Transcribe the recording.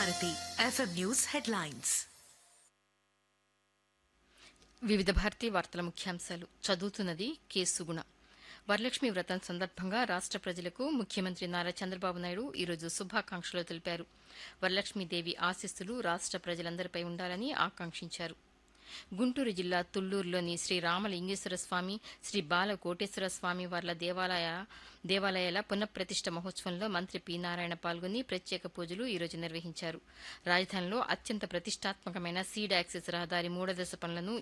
Bharati FM news headlines వివిధ భారతీ వార్తల ముఖ్యాంశాలు చదువుతున్నది కె సుగుణ వరలక్ష్మి వ్రతం సందర్భంగా రాష్ట ప్రజలకు ముఖ్యమంత్రి నారా చంద్రబాబు నాయుడు ఈరోజు శుభాకాంక్షలు తెలిపారు వరలక్ష్మీదేవి ఆశీస్సులు రాష్ట ప్రజలందరిపై ఉండాలని ఆకాంక్షించారు గుంటూరు జిల్లా తుళ్లూరులోని శ్రీ రామలింగేశ్వర స్వామి శ్రీ బాల కోటేశ్వర స్వామి వార్ల దేవాలయ దేవాలయాల పునఃప్రతిష్ఠ మహోత్సవంలో మంత్రి పి నారాయణ పాల్గొని ప్రత్యేక పూజలు ఈరోజు నిర్వహించారు రాజధానిలో అత్యంత ప్రతిష్టాత్మకమైన సీడ్ యాక్సెస్ రహదారి మూడో దశ పనులను